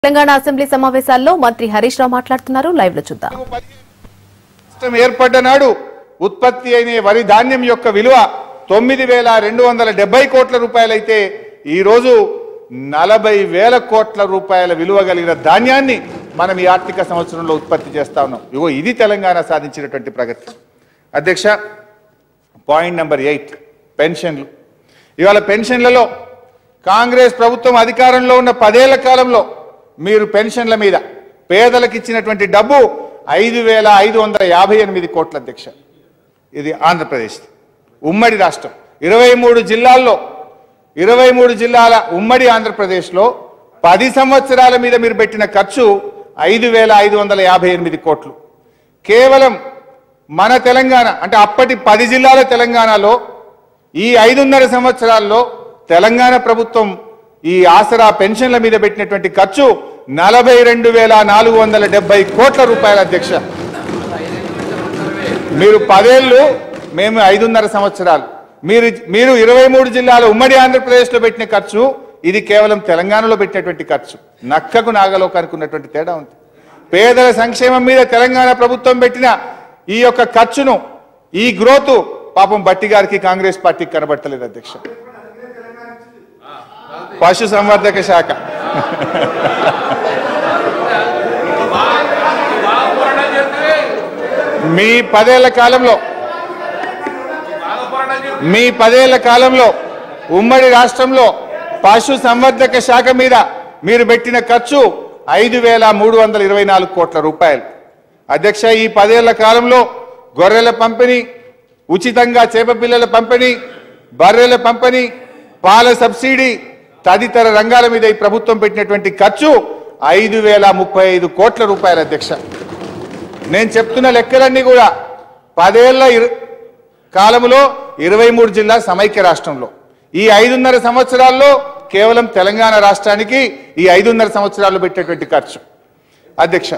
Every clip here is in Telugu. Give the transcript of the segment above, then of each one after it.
తెలంగాణ అసెంబ్లీ సమావేశాల్లో మంత్రి హరీష్ రావు మాట్లాడుతున్నారు లైవ్ లో చూద్దాం రాష్ట్రం ఏర్పడ్డ నాడు ఉత్పత్తి అయిన వరి ధాన్యం యొక్క విలువ తొమ్మిది వేల రెండు వందల డెబ్బై కోట్ల రూపాయలైతే ఈరోజు నలభై వేల కోట్ల రూపాయల విలువ కలిగిన ధాన్యాన్ని మనం ఈ ఆర్థిక సంవత్సరంలో ఉత్పత్తి చేస్తా ఉన్నాం ఇగో ఇది తెలంగాణ సాధించినటువంటి ప్రగతి అధ్యక్ష పాయింట్ నెంబర్ ఎయిట్ పెన్షన్లు ఇవాళ పెన్షన్లలో కాంగ్రెస్ ప్రభుత్వం అధికారంలో ఉన్న పదేళ్ల కాలంలో మీరు పెన్షన్ల మీద పేదలకు ఇచ్చినటువంటి డబ్బు ఐదు వేల ఐదు వందల యాభై ఎనిమిది కోట్ల అధ్యక్ష ఇది ఆంధ్రప్రదేశ్ ఉమ్మడి రాష్ట్రం ఇరవై మూడు జిల్లాల్లో ఇరవై మూడు జిల్లాల ఉమ్మడి ఆంధ్రప్రదేశ్లో పది సంవత్సరాల మీద మీరు పెట్టిన ఖర్చు ఐదు వేల ఐదు వందల యాభై ఎనిమిది కోట్లు కేవలం మన తెలంగాణ అంటే అప్పటి పది జిల్లాల తెలంగాణలో ఈ ఐదున్నర సంవత్సరాల్లో తెలంగాణ ప్రభుత్వం ఈ ఆసరా పెన్షన్ల మీద పెట్టినటువంటి ఖర్చు నలభై రెండు వేల నాలుగు వందల డెబ్బై కోట్ల రూపాయల అధ్యక్ష మీరు పదేళ్ళు మేము ఐదున్నర సంవత్సరాలు మీరు మీరు ఇరవై మూడు జిల్లాల ఉమ్మడి ఆంధ్రప్రదేశ్లో పెట్టిన ఖర్చు ఇది కేవలం తెలంగాణలో పెట్టినటువంటి ఖర్చు నక్కకు నాగలోకానికి ఉన్నటువంటి తేడా ఉంది పేదల సంక్షేమం మీద తెలంగాణ ప్రభుత్వం పెట్టిన ఈ యొక్క ఖర్చును ఈ గ్రోత్ పాపం బట్టి గారికి కాంగ్రెస్ పార్టీకి కనబడతలేదు అధ్యక్ష పశు సంవర్ధక శాఖ మీ పదేళ్ల కాలంలో మీ పదేళ్ల కాలంలో ఉమ్మడి రాష్ట్రంలో పశు సంవర్ధక శాఖ మీద మీరు పెట్టిన ఖర్చు ఐదు వేల మూడు వందల ఇరవై నాలుగు కోట్ల రూపాయలు అధ్యక్ష ఈ పదేళ్ల కాలంలో గొర్రెల పంపిణీ ఉచితంగా చేప పిల్లల పంపిణీ బర్రెల పంపిణీ పాల సబ్సిడీ తదితర రంగాల మీద ఈ ప్రభుత్వం పెట్టినటువంటి ఖర్చు ఐదు వేల ముప్పై ఐదు కోట్ల రూపాయలు అధ్యక్ష నేను చెప్తున్న లెక్కలన్నీ కూడా పదేళ్ల ఇరు- కాలంలో ఇరవై మూడు జిల్లా సమైక్య రాష్ట్రంలో ఈ ఐదున్నర సంవత్సరాల్లో కేవలం తెలంగాణ రాష్ట్రానికి ఈ ఐదున్నర సంవత్సరాల్లో పెట్టేటువంటి ఖర్చు అధ్యక్ష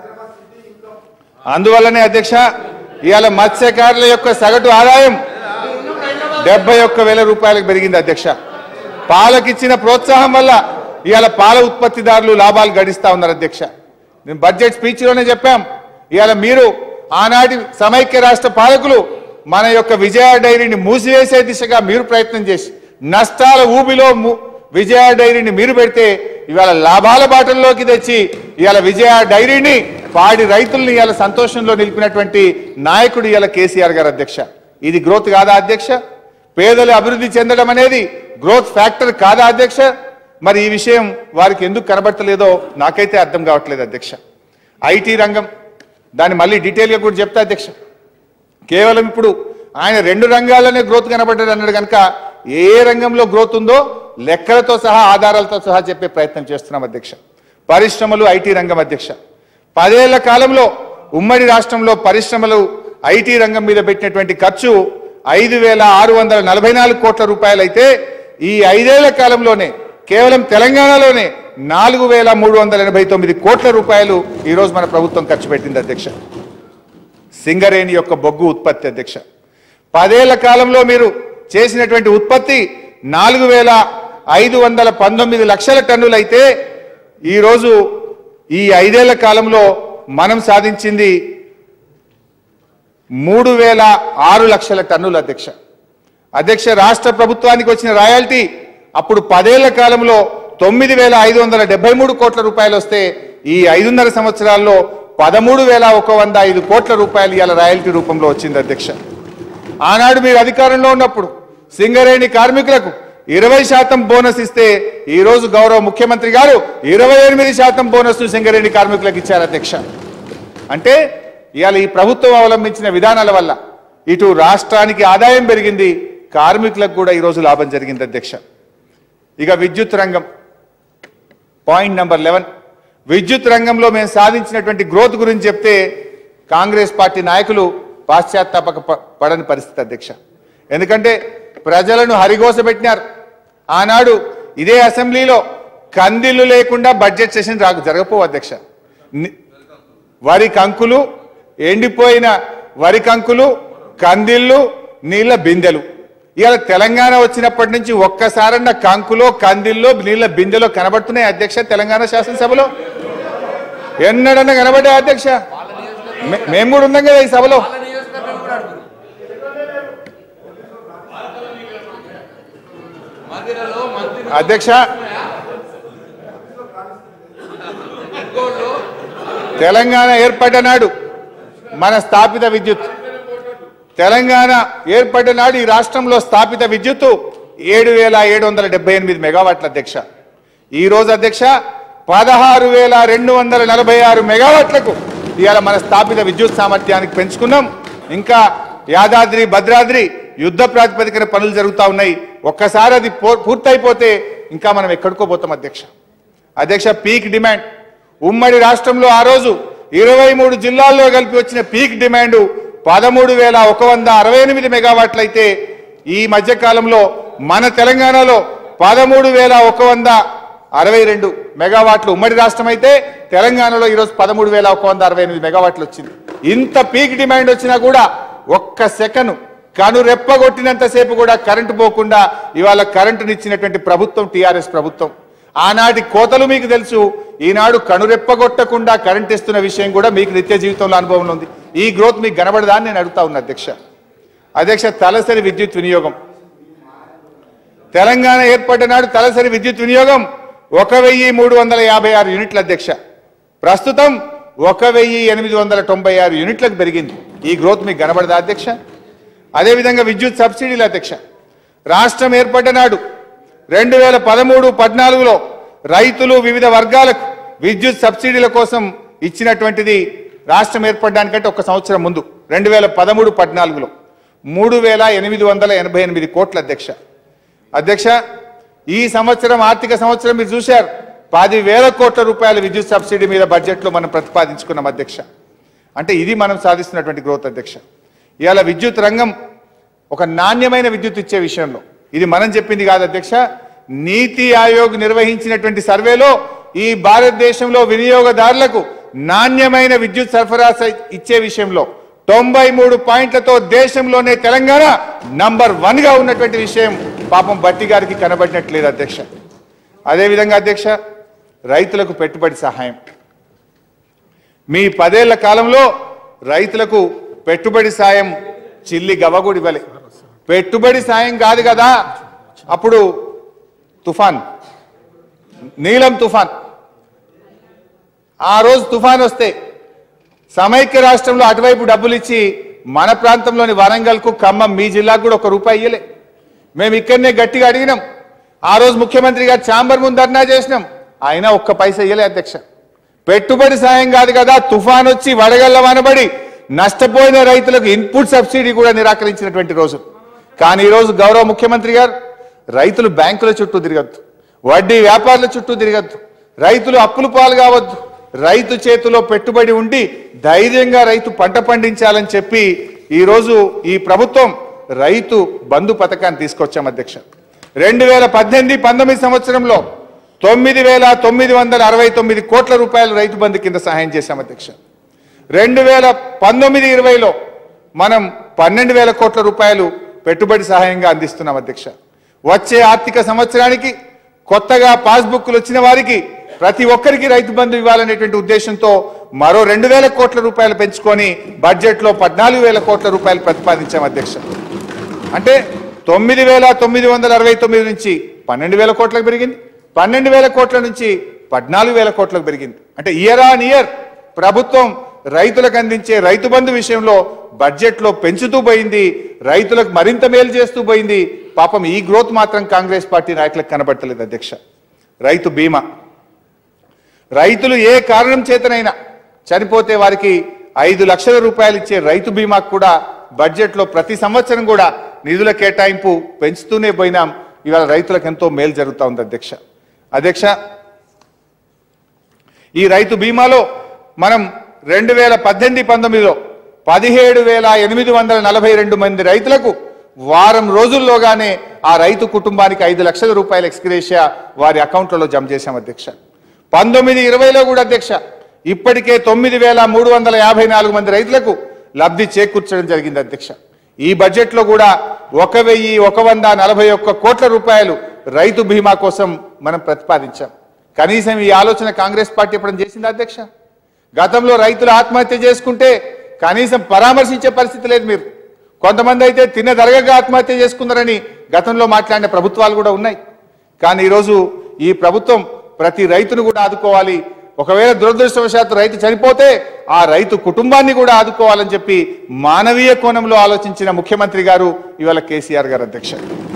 అందువల్లనే అధ్యక్ష ఇవాళ మత్స్యకారుల యొక్క సగటు ఆదాయం డెబ్బై ఒక్క వేల రూపాయలకు పెరిగింది అధ్యక్ష పాలకిచ్చిన ప్రోత్సాహం వల్ల ఇవాళ పాల ఉత్పత్తిదారులు లాభాలు గడిస్తా ఉన్నారు అధ్యక్ష నేను బడ్జెట్ స్పీచ్లోనే చెప్పాం ఇవాళ మీరు ఆనాటి సమైక్య రాష్ట్ర పాలకులు మన యొక్క విజయ డైరీని మూసివేసే దిశగా మీరు ప్రయత్నం చేసి నష్టాల ఊబిలో ము- విజయ డైరీని మీరు పెడితే ఇవాళ లాభాల బాటల్లోకి తెచ్చి ఇవాళ విజయ డైరీని పాడి రైతుల్ని ఇవాళ సంతోషంలో నిలిపినటువంటి నాయకుడు ఇవాళ కేసీఆర్ గారు అధ్యక్ష ఇది గ్రోత్ కాదా అధ్యక్ష పేదలు అభివృద్ధి చెందడం అనేది గ్రోత్ ఫ్యాక్టర్ కాదా అధ్యక్ష మరి ఈ విషయం వారికి ఎందుకు కనబడతలేదో నాకైతే అర్థం కావట్లేదు అధ్యక్ష ఐటీ రంగం దాన్ని మళ్ళీ డీటెయిల్గా కూడా చెప్తా అధ్యక్ష కేవలం ఇప్పుడు ఆయన రెండు రంగాల్లోనే గ్రోత్ కనబడ్డాడు అన్నాడు కనుక ఏ ఏ రంగంలో గ్రోత్ ఉందో లెక్కలతో సహా ఆధారాలతో సహా చెప్పే ప్రయత్నం చేస్తున్నాం అధ్యక్ష పరిశ్రమలు ఐటీ రంగం అధ్యక్ష పదేళ్ల కాలంలో ఉమ్మడి రాష్ట్రంలో పరిశ్రమలు ఐటీ రంగం మీద పెట్టినటువంటి ఖర్చు ఐదు వేల ఆరు వందల నలభై నాలుగు కోట్ల రూపాయలైతే ఈ ఐదేళ్ల కాలంలోనే కేవలం తెలంగాణలోనే నాలుగు వేల మూడు వందల ఎనభై తొమ్మిది కోట్ల రూపాయలు ఈరోజు మన ప్రభుత్వం ఖర్చు పెట్టింది అధ్యక్ష సింగరేణి యొక్క బొగ్గు ఉత్పత్తి అధ్యక్ష పదేళ్ల కాలంలో మీరు చేసినటువంటి ఉత్పత్తి నాలుగు వేల ఐదు వందల పంతొమ్మిది లక్షల టన్నులైతే ఈరోజు ఈ ఐదేళ్ల కాలంలో మనం సాధించింది మూడు వేల ఆరు లక్షల టన్నుల అధ్యక్ష అధ్యక్ష రాష్ట్ర ప్రభుత్వానికి వచ్చిన రాయల్టీ అప్పుడు పదేళ్ల కాలంలో తొమ్మిది వేల ఐదు వందల డెబ్బై మూడు కోట్ల రూపాయలు వస్తే ఈ ఐదున్నర సంవత్సరాల్లో పదమూడు వేల ఒక వంద ఐదు కోట్ల రూపాయలు ఇవాళ రాయల్టీ రూపంలో వచ్చింది అధ్యక్ష ఆనాడు మీరు అధికారంలో ఉన్నప్పుడు సింగరేణి కార్మికులకు ఇరవై శాతం బోనస్ ఇస్తే ఈ రోజు గౌరవ ముఖ్యమంత్రి గారు ఇరవై ఎనిమిది శాతం బోనస్ సింగరేణి కార్మికులకు ఇచ్చారు అధ్యక్ష అంటే ఇవాళ ఈ ప్రభుత్వం అవలంబించిన విధానాల వల్ల ఇటు రాష్ట్రానికి ఆదాయం పెరిగింది కార్మికులకు కూడా ఈరోజు లాభం జరిగింది అధ్యక్ష ఇక విద్యుత్ రంగం పాయింట్ నెంబర్ లెవెన్ విద్యుత్ రంగంలో మేము సాధించినటువంటి గ్రోత్ గురించి చెప్తే కాంగ్రెస్ పార్టీ నాయకులు పాశ్చాత్తాపక ప- పడని పరిస్థితి అధ్యక్ష ఎందుకంటే ప్రజలను హరిగోస పెట్టినారు ఆనాడు ఇదే అసెంబ్లీలో కందిళ్ళు లేకుండా బడ్జెట్ సెషన్ రాకు జరగపో అధ్యక్ష ని- వరి కంకులు ఎండిపోయిన వరి కంకులు కందిళ్ళు నీళ్ళ బిందెలు ఇవాళ తెలంగాణ వచ్చినప్పటి నుంచి ఒక్కసారన్న కంకులో కందిల్లో నీళ్ళ బిందెలో కనబడుతున్నాయి అధ్యక్ష తెలంగాణ శాసనసభలో ఎన్నడన్నా కనబడ్డా అధ్యక్ష మే- మేము కూడా ఉన్నాం కదా ఈ సభలో మందిరలో మంత్రి అధ్యక్ష తెలంగాణ ఏర్పడ్డ నాడు మన స్థాపిత విద్యుత్ తెలంగాణ ఏర్పడ్డ నాడు ఈ రాష్ట్రంలో స్థాపిత విద్యుత్తు ఏడు వేల ఏడు వందల డెబ్బై ఎనిమిది మెగావాట్ల అధ్యక్ష ఈ రోజు అధ్యక్ష పదహారు వేల రెండు వందల నలభై ఆరు మెగావాట్లకు ఇవాళ మన స్థాపిత విద్యుత్ సామర్థ్యానికి పెంచుకున్నాం ఇంకా యాదాద్రి భద్రాద్రి యుద్ధ ప్రాతిపదికన పనులు జరుగుతూ ఉన్నాయి ఒక్కసారి అది పూ- పూర్తయిపోతే ఇంకా మనం ఎక్కడికోపోతాం అధ్యక్ష అధ్యక్ష పీక్ డిమాండ్ ఉమ్మడి రాష్ట్రంలో ఆ రోజు ఇరవై మూడు జిల్లాల్లో కలిపి వచ్చిన పీక్ డిమాండ్ పదమూడు వేల ఒక వంద అరవై ఎనిమిది మెగావాట్లు అయితే ఈ మధ్య కాలంలో మన తెలంగాణలో పదమూడు వేల ఒక వంద అరవై రెండు మెగావాట్లు ఉమ్మడి రాష్ట్రం అయితే తెలంగాణలో ఈరోజు పదమూడు వేల ఒక వంద అరవై ఎనిమిది మెగావాట్లు వచ్చింది ఇంత పీక్ డిమాండ్ వచ్చినా కూడా ఒక్క సెకను కను రెప్పగొట్టినంతసేపు కూడా కరెంటు పోకుండా ఇవాళ కరెంటునిచ్చినటువంటి ప్రభుత్వం టీఆర్ఎస్ ప్రభుత్వం ఆనాటి కోతలు మీకు తెలుసు ఈనాడు కనురెప్పగొట్టకుండా కరెంట్ ఇస్తున్న విషయం కూడా మీకు నిత్య జీవితంలో అనుభవం ఉంది ఈ గ్రోత్ మీకు కనబడదా అని నేను అడుగుతా ఉన్నా అధ్యక్ష అధ్యక్ష తలసరి విద్యుత్ వినియోగం తెలంగాణ ఏర్పడ్డ నాడు తలసరి విద్యుత్ వినియోగం ఒక వెయ్యి మూడు వందల యాభై ఆరు యూనిట్ల అధ్యక్ష ప్రస్తుతం ఒక వెయ్యి ఎనిమిది వందల తొంభై ఆరు యూనిట్లకు పెరిగింది ఈ గ్రోత్ మీకు కనబడదా అధ్యక్ష అదేవిధంగా విద్యుత్ సబ్సిడీల అధ్యక్ష రాష్ట్రం ఏర్పడ్డ నాడు రెండు వేల పదమూడు పద్నాలుగులో రైతులు వివిధ వర్గాలకు విద్యుత్ సబ్సిడీల కోసం ఇచ్చినటువంటిది రాష్ట్రం ఏర్పడడానికంటే ఒక సంవత్సరం ముందు రెండు వేల పదమూడు పద్నాలుగులో మూడు వేల ఎనిమిది వందల ఎనభై ఎనిమిది కోట్ల అధ్యక్ష అధ్యక్ష ఈ సంవత్సరం ఆర్థిక సంవత్సరం మీరు చూశారు పది వేల కోట్ల రూపాయల విద్యుత్ సబ్సిడీ మీద బడ్జెట్లో మనం ప్రతిపాదించుకున్నాం అధ్యక్ష అంటే ఇది మనం సాధిస్తున్నటువంటి గ్రోత్ అధ్యక్ష ఇవాళ విద్యుత్ రంగం ఒక నాణ్యమైన విద్యుత్ ఇచ్చే విషయంలో ఇది మనం చెప్పింది కాదు అధ్యక్ష నీతి ఆయోగ్ నిర్వహించినటువంటి సర్వేలో ఈ భారతదేశంలో వినియోగదారులకు నాణ్యమైన విద్యుత్ సరఫరా స- ఇచ్చే విషయంలో తొంభై మూడు పాయింట్లతో దేశంలోనే తెలంగాణ నంబర్ వన్ గా ఉన్నటువంటి విషయం పాపం బట్టి గారికి కనబడినట్లేదు అధ్యక్ష అదేవిధంగా అధ్యక్ష రైతులకు పెట్టుబడి సహాయం మీ పదేళ్ల కాలంలో రైతులకు పెట్టుబడి సాయం చిల్లి గవ్వగూడి ఇవ్వలే పెట్టుబడి సాయం కాదు కదా అప్పుడు తుఫాన్ నీలం తుఫాన్ ఆ రోజు తుఫాన్ వస్తే సమైక్య రాష్ట్రంలో అటువైపు డబ్బులు ఇచ్చి మన ప్రాంతంలోని వరంగల్కు ఖమ్మం మీ జిల్లాకు కూడా ఒక రూపాయి ఇయ్యలే మేము ఇక్కడనే గట్టిగా అడిగినాం ఆ రోజు ముఖ్యమంత్రి గారు ఛాంబర్ ముందు ధర్నా చేసినాం అయినా ఒక్క పైసా ఇయ్యలే అధ్యక్ష పెట్టుబడి సాయం కాదు కదా తుఫాన్ వచ్చి వడగళ్ళ వనబడి నష్టపోయిన రైతులకు ఇన్పుట్ సబ్సిడీ కూడా నిరాకరించినటువంటి రోజు కానీ ఈ రోజు గౌరవ ముఖ్యమంత్రి గారు రైతులు బ్యాంకుల చుట్టూ తిరగద్దు వడ్డీ వ్యాపారుల చుట్టూ తిరగద్దు రైతులు అప్పులు పాలు కావద్దు రైతు చేతిలో పెట్టుబడి ఉండి ధైర్యంగా రైతు పంట పండించాలని చెప్పి ఈ రోజు ఈ ప్రభుత్వం రైతు బంధు పథకాన్ని తీసుకొచ్చాం అధ్యక్ష రెండు వేల పద్దెనిమిది పంతొమ్మిది సంవత్సరంలో తొమ్మిది వేల తొమ్మిది వందల అరవై తొమ్మిది కోట్ల రూపాయలు రైతు బంధు కింద సహాయం చేశాం అధ్యక్ష రెండు వేల పంతొమ్మిది ఇరవైలో మనం పన్నెండు వేల కోట్ల రూపాయలు పెట్టుబడి సహాయంగా అందిస్తున్నాం అధ్యక్ష వచ్చే ఆర్థిక సంవత్సరానికి కొత్తగా పాస్బుక్లు వచ్చిన వారికి ప్రతి ఒక్కరికి రైతు బంధు ఇవ్వాలనేటువంటి ఉద్దేశంతో మరో రెండు వేల కోట్ల రూపాయలు పెంచుకొని బడ్జెట్లో పద్నాలుగు వేల కోట్ల రూపాయలు ప్రతిపాదించాం అధ్యక్ష అంటే తొమ్మిది వేల తొమ్మిది వందల అరవై తొమ్మిది నుంచి పన్నెండు వేల కోట్లకు పెరిగింది పన్నెండు వేల కోట్ల నుంచి పద్నాలుగు వేల కోట్లకు పెరిగింది అంటే ఇయర్ ఆన్ ఇయర్ ప్రభుత్వం రైతులకు అందించే రైతు బంధు విషయంలో బడ్జెట్లో పెంచుతూ పోయింది రైతులకు మరింత మేలు చేస్తూ పోయింది పాపం ఈ గ్రోత్ మాత్రం కాంగ్రెస్ పార్టీ నాయకులకు కనబడతలేదు అధ్యక్ష రైతు బీమా రైతులు ఏ కారణం చేతనైనా చనిపోతే వారికి ఐదు లక్షల రూపాయలు ఇచ్చే రైతు బీమాకు కూడా బడ్జెట్లో ప్రతి సంవత్సరం కూడా నిధుల కేటాయింపు పెంచుతూనే పోయినాం ఇవాళ రైతులకు ఎంతో మేలు జరుగుతూ ఉంది అధ్యక్ష అధ్యక్ష ఈ రైతు బీమాలో మనం రెండు వేల పద్దెనిమిది పంతొమ్మిదిలో పదిహేడు వేల ఎనిమిది వందల నలభై రెండు మంది రైతులకు వారం రోజుల్లోగానే ఆ రైతు కుటుంబానికి ఐదు లక్షల రూపాయల ఎక్స్గ్రేషియా వారి అకౌంట్లలో జమ చేశాం అధ్యక్ష పంతొమ్మిది ఇరవైలో కూడా అధ్యక్ష ఇప్పటికే తొమ్మిది వేల మూడు వందల యాభై నాలుగు మంది రైతులకు లబ్ధి చేకూర్చడం జరిగింది అధ్యక్ష ఈ బడ్జెట్లో కూడా ఒక వెయ్యి ఒక వంద నలభై ఒక్క కోట్ల రూపాయలు రైతు బీమా కోసం మనం ప్రతిపాదించాం కనీసం ఈ ఆలోచన కాంగ్రెస్ పార్టీ ఎప్పుడైనా చేసిందా అధ్యక్ష గతంలో రైతులు ఆత్మహత్య చేసుకుంటే కనీసం పరామర్శించే పరిస్థితి లేదు మీరు కొంతమంది అయితే తిన్న దరగగా ఆత్మహత్య చేసుకున్నారని గతంలో మాట్లాడిన ప్రభుత్వాలు కూడా ఉన్నాయి కానీ ఈరోజు ఈ ప్రభుత్వం ప్రతి రైతును కూడా ఆదుకోవాలి ఒకవేళ దురదృష్టవశాత్తు రైతు చనిపోతే ఆ రైతు కుటుంబాన్ని కూడా ఆదుకోవాలని చెప్పి మానవీయ కోణంలో ఆలోచించిన ముఖ్యమంత్రి గారు ఇవాళ కేసీఆర్ గారు అధ్యక్ష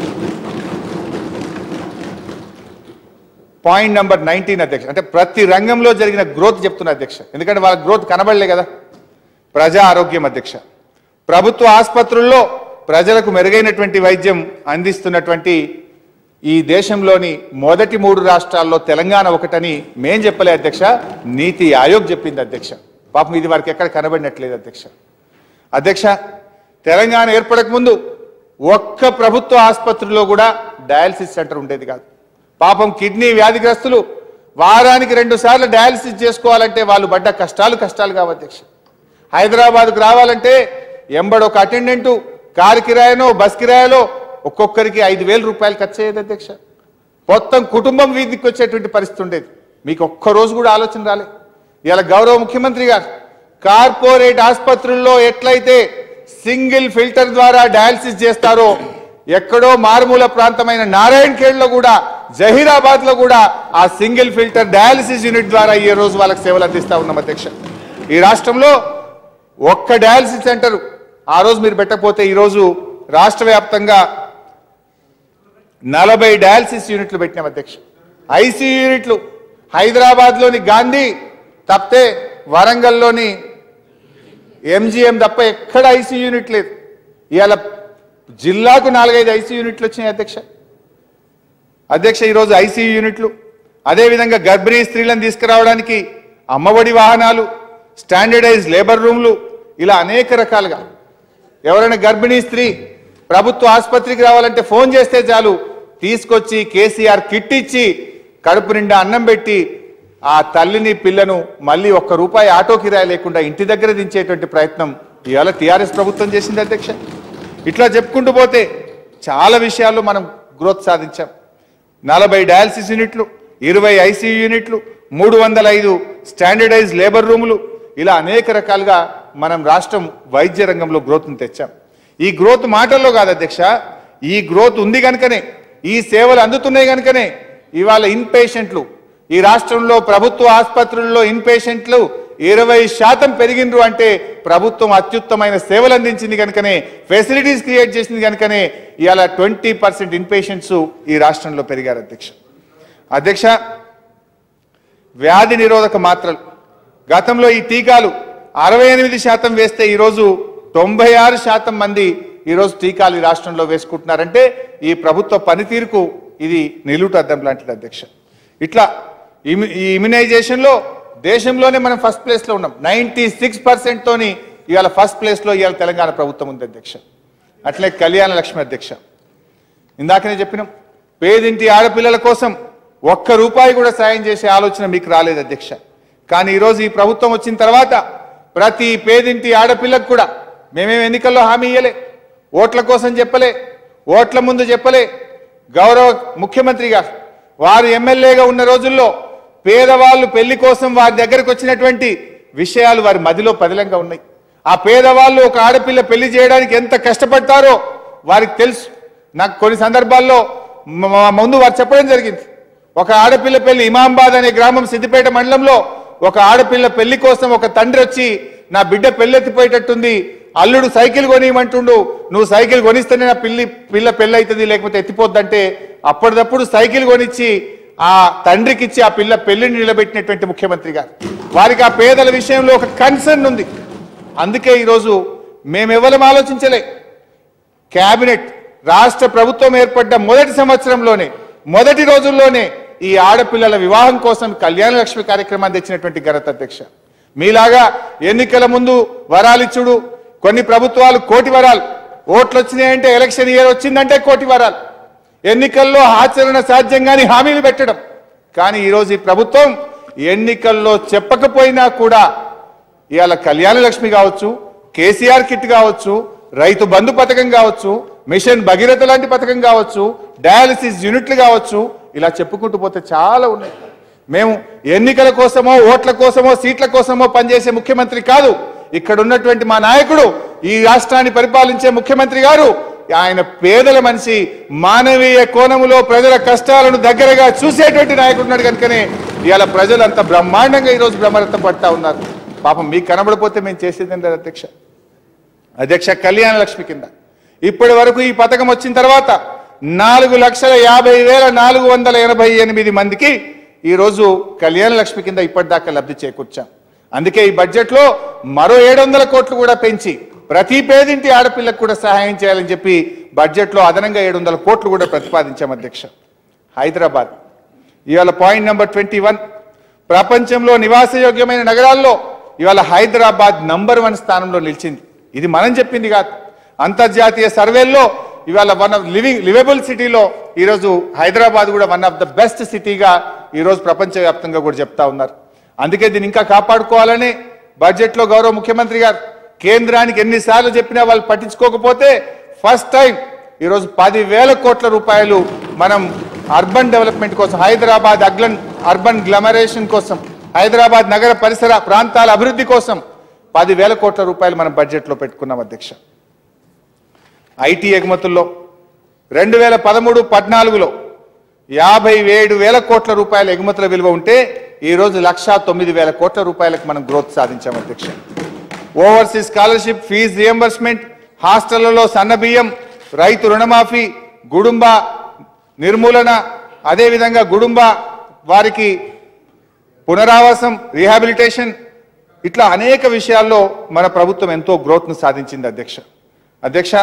పాయింట్ నెంబర్ నైన్టీన్ అధ్యక్ష అంటే ప్రతి రంగంలో జరిగిన గ్రోత్ చెప్తున్నా అధ్యక్ష ఎందుకంటే వాళ్ళ గ్రోత్ కనబడలే కదా ప్రజా ఆరోగ్యం అధ్యక్ష ప్రభుత్వ ఆసుపత్రుల్లో ప్రజలకు మెరుగైనటువంటి వైద్యం అందిస్తున్నటువంటి ఈ దేశంలోని మొదటి మూడు రాష్ట్రాల్లో తెలంగాణ ఒకటని మేం చెప్పలే అధ్యక్ష నీతి ఆయోగ్ చెప్పింది అధ్యక్ష పాపం ఇది వారికి ఎక్కడ కనబడినట్లేదు అధ్యక్ష అధ్యక్ష తెలంగాణ ఏర్పడక ముందు ఒక్క ప్రభుత్వ ఆసుపత్రిలో కూడా డయాలసిస్ సెంటర్ ఉండేది కాదు పాపం కిడ్నీ వ్యాధిగ్రస్తులు వారానికి రెండు సార్లు డయాలసిస్ చేసుకోవాలంటే వాళ్ళు పడ్డ కష్టాలు కష్టాలు కావు అధ్యక్ష హైదరాబాద్కు రావాలంటే ఎంబడి ఒక అటెండెంట్ కారు కిరాయనో బస్ కిరాయలో ఒక్కొక్కరికి ఐదు వేల రూపాయలు ఖర్చు అయ్యేది అధ్యక్ష మొత్తం కుటుంబం వీధికి వచ్చేటువంటి పరిస్థితి ఉండేది మీకు ఒక్క రోజు కూడా ఆలోచన రాలే ఇలా గౌరవ ముఖ్యమంత్రి గారు కార్పొరేట్ ఆసుపత్రుల్లో ఎట్లయితే సింగిల్ ఫిల్టర్ ద్వారా డయాలసిస్ చేస్తారో ఎక్కడో మారుమూల ప్రాంతమైన నారాయణ ఖేడ్లో కూడా జహీరాబాద్ లో కూడా ఆ సింగిల్ ఫిల్టర్ డయాలసిస్ యూనిట్ ద్వారా ఈ రోజు వాళ్ళకి సేవలు అందిస్తా ఉన్నాం అధ్యక్ష ఈ రాష్ట్రంలో ఒక్క డయాలసిస్ సెంటర్ ఆ రోజు మీరు పెట్టకపోతే ఈ రోజు రాష్ట్ర వ్యాప్తంగా నలభై డయాలసిస్ యూనిట్లు పెట్టినాం అధ్యక్ష ఐసీయూ యూనిట్లు హైదరాబాద్లోని గాంధీ తప్పితే వరంగల్లోని ఎంజిఎం తప్ప ఎక్కడ ఐసీయూ యూనిట్ లేదు ఇవాళ జిల్లాకు నాలుగైదు ఐసీయూ యూనిట్లు వచ్చినాయి అధ్యక్ష అధ్యక్ష ఈరోజు ఐసీయూ యూనిట్లు అదేవిధంగా గర్భిణీ స్త్రీలను తీసుకురావడానికి అమ్మఒడి వాహనాలు స్టాండర్డైజ్ లేబర్ రూమ్లు ఇలా అనేక రకాలుగా ఎవరైనా గర్భిణీ స్త్రీ ప్రభుత్వ ఆసుపత్రికి రావాలంటే ఫోన్ చేస్తే చాలు తీసుకొచ్చి కేసీఆర్ కిట్ ఇచ్చి కడుపు నిండా అన్నం పెట్టి ఆ తల్లిని పిల్లను మళ్ళీ ఒక్క రూపాయి ఆటో కిరాయి లేకుండా ఇంటి దగ్గర దించేటువంటి ప్రయత్నం ఇవాళ టీఆర్ఎస్ ప్రభుత్వం చేసింది అధ్యక్ష ఇట్లా చెప్పుకుంటూ పోతే చాలా విషయాల్లో మనం గ్రోత్ సాధించాం నలభై డయాలసిస్ యూనిట్లు ఇరవై ఐసీయూ యూనిట్లు మూడు వందల ఐదు స్టాండర్డైజ్ లేబర్ రూములు ఇలా అనేక రకాలుగా మనం రాష్ట్రం వైద్య రంగంలో గ్రోత్ను తెచ్చాం ఈ గ్రోత్ మాటల్లో కాదు అధ్యక్ష ఈ గ్రోత్ ఉంది కనుకనే ఈ సేవలు అందుతున్నాయి కనుకనే ఇవాళ ఇన్ పేషెంట్లు ఈ రాష్ట్రంలో ప్రభుత్వ ఆసుపత్రుల్లో ఇన్ పేషెంట్లు ఇరవై శాతం పెరిగిండ్రు అంటే ప్రభుత్వం అత్యుత్తమైన సేవలు అందించింది కనుకనే ఫెసిలిటీస్ క్రియేట్ చేసింది కనుకనే ఇవాళ ట్వంటీ పర్సెంట్ ఇన్ పేషెంట్స్ ఈ రాష్ట్రంలో పెరిగారు అధ్యక్ష అధ్యక్ష వ్యాధి నిరోధక మాత్రలు గతంలో ఈ టీకాలు అరవై ఎనిమిది శాతం వేస్తే ఈరోజు తొంభై ఆరు శాతం మంది ఈరోజు టీకాలు ఈ రాష్ట్రంలో వేసుకుంటున్నారంటే ఈ ప్రభుత్వ పనితీరుకు ఇది నిలువుట అద్దం లాంటిది అధ్యక్ష ఇట్లా ఇమి- ఈ ఇమ్యునైజేషన్లో దేశంలోనే మనం ఫస్ట్ ప్లేస్లో ఉన్నాం నైంటీ సిక్స్ తోని ఇవాళ ఫస్ట్ ప్లేస్లో ఇవాళ తెలంగాణ ప్రభుత్వం ఉంది అధ్యక్ష అట్లే కళ్యాణ లక్ష్మి అధ్యక్ష ఇందాకనే చెప్పినాం పేదింటి ఆడపిల్లల కోసం ఒక్క రూపాయి కూడా సాయం చేసే ఆలోచన మీకు రాలేదు అధ్యక్ష కానీ ఈరోజు ఈ ప్రభుత్వం వచ్చిన తర్వాత ప్రతి పేదింటి ఆడపిల్లకు కూడా మేమేం ఎన్నికల్లో హామీ ఇయ్యలే ఓట్ల కోసం చెప్పలే ఓట్ల ముందు చెప్పలే గౌరవ ముఖ్యమంత్రి గారు వారు ఎమ్మెల్యేగా ఉన్న రోజుల్లో పేదవాళ్ళు పెళ్లి కోసం వారి దగ్గరకు వచ్చినటువంటి విషయాలు వారి మదిలో పదిలంగా ఉన్నాయి ఆ పేదవాళ్ళు ఒక ఆడపిల్ల పెళ్లి చేయడానికి ఎంత కష్టపడతారో వారికి తెలుసు నాకు కొన్ని సందర్భాల్లో మ- మ- ముందు వారు చెప్పడం జరిగింది ఒక ఆడపిల్ల పెళ్లి ఇమాంబాద్ అనే గ్రామం సిద్దిపేట మండలంలో ఒక ఆడపిల్ల పెళ్లి కోసం ఒక తండ్రి వచ్చి నా బిడ్డ పెళ్ళెత్తిపోయేటట్టుంది అల్లుడు సైకిల్ కొనియమంటుండు నువ్వు సైకిల్ కొనిస్తేనే నా పిల్లి పిల్ల పెళ్ళి అవుతుంది లేకపోతే ఎత్తిపోద్దంటే అప్పటిదప్పుడు సైకిల్ కొనిచ్చి ఆ తండ్రికి ఇచ్చి ఆ పిల్ల పెళ్లిని నిలబెట్టినటువంటి ముఖ్యమంత్రి గారు వారికి ఆ పేదల విషయంలో ఒక కన్సర్న్ ఉంది అందుకే ఈరోజు మేమెవరం ఆలోచించలే కేబినెట్ రాష్ట్ర ప్రభుత్వం ఏర్పడ్డ మొదటి సంవత్సరంలోనే మొదటి రోజుల్లోనే ఈ ఆడపిల్లల వివాహం కోసం కళ్యాణ లక్ష్మి కార్యక్రమాన్ని తెచ్చినటువంటి ఘనత అధ్యక్ష మీలాగా ఎన్నికల ముందు వరాలిచ్చుడు కొన్ని ప్రభుత్వాలు కోటి వరాలు ఓట్లు వచ్చినాయంటే ఎలక్షన్ ఇయర్ వచ్చిందంటే కోటి వరాలు ఎన్నికల్లో ఆచరణ సాధ్యంగాని హామీలు పెట్టడం కానీ ఈరోజు ఈ ప్రభుత్వం ఎన్నికల్లో చెప్పకపోయినా కూడా ఇవాళ కళ్యాణ లక్ష్మి కావచ్చు కేసీఆర్ కిట్ కావచ్చు రైతు బంధు పథకం కావచ్చు మిషన్ భగీరథ లాంటి పథకం కావచ్చు డయాలసిస్ యూనిట్లు కావచ్చు ఇలా చెప్పుకుంటూ పోతే చాలా ఉన్నాయి మేము ఎన్నికల కోసమో ఓట్ల కోసమో సీట్ల కోసమో పనిచేసే ముఖ్యమంత్రి కాదు ఇక్కడ ఉన్నటువంటి మా నాయకుడు ఈ రాష్ట్రాన్ని పరిపాలించే ముఖ్యమంత్రి గారు ఆయన పేదల మనిషి మానవీయ కోణములో ప్రజల కష్టాలను దగ్గరగా చూసేటువంటి నాయకుడు ఉన్నాడు కనుకనే ఇవాళ ప్రజలు అంత బ్రహ్మాండంగా ఈరోజు బ్రహ్మరథం పడతా ఉన్నారు పాపం మీకు కనబడిపోతే మేము చేసేదండి అధ్యక్ష అధ్యక్ష కళ్యాణ లక్ష్మి కింద ఇప్పటి వరకు ఈ పథకం వచ్చిన తర్వాత నాలుగు లక్షల యాభై వేల నాలుగు వందల ఎనభై ఎనిమిది మందికి ఈరోజు కళ్యాణ లక్ష్మి కింద ఇప్పటిదాకా లబ్ధి చేకూర్చాం అందుకే ఈ బడ్జెట్లో మరో ఏడు వందల కోట్లు కూడా పెంచి ప్రతి పేదింటి ఆడపిల్లకు కూడా సహాయం చేయాలని చెప్పి బడ్జెట్లో అదనంగా ఏడు వందల కోట్లు కూడా ప్రతిపాదించాం అధ్యక్ష హైదరాబాద్ ఇవాళ పాయింట్ నెంబర్ ట్వంటీ వన్ ప్రపంచంలో నివాసయోగ్యమైన నగరాల్లో ఇవాళ హైదరాబాద్ నంబర్ వన్ స్థానంలో నిలిచింది ఇది మనం చెప్పింది కాదు అంతర్జాతీయ సర్వేల్లో ఇవాళ వన్ ఆఫ్ లివింగ్ లివబుల్ సిటీలో ఈరోజు హైదరాబాద్ కూడా వన్ ఆఫ్ ద బెస్ట్ సిటీగా ఈరోజు ప్రపంచవ్యాప్తంగా కూడా చెప్తా ఉన్నారు అందుకే దీన్ని ఇంకా కాపాడుకోవాలని బడ్జెట్లో గౌరవ ముఖ్యమంత్రి గారు కేంద్రానికి ఎన్నిసార్లు చెప్పినా వాళ్ళు పట్టించుకోకపోతే ఫస్ట్ టైం ఈరోజు పదివేల కోట్ల రూపాయలు మనం అర్బన్ డెవలప్మెంట్ కోసం హైదరాబాద్ అగ్లన్ అర్బన్ గ్లమరేషన్ కోసం హైదరాబాద్ నగర పరిసర ప్రాంతాల అభివృద్ధి కోసం పదివేల కోట్ల రూపాయలు మనం బడ్జెట్లో పెట్టుకున్నాం అధ్యక్ష ఐటీ ఎగుమతుల్లో రెండు వేల పదమూడు పద్నాలుగులో యాభై ఏడు వేల కోట్ల రూపాయల ఎగుమతుల విలువ ఉంటే ఈరోజు లక్షా తొమ్మిది వేల కోట్ల రూపాయలకు మనం గ్రోత్ సాధించాం అధ్యక్ష ఓవర్సీస్ స్కాలర్షిప్ ఫీజు రియంబర్స్మెంట్ హాస్టళ్లలో సన్నబియ్యం రైతు రుణమాఫీ గుడుంబ నిర్మూలన అదేవిధంగా గుడుంబ వారికి పునరావాసం రీహాబిలిటేషన్ ఇట్లా అనేక విషయాల్లో మన ప్రభుత్వం ఎంతో గ్రోత్ను సాధించింది అధ్యక్ష అధ్యక్ష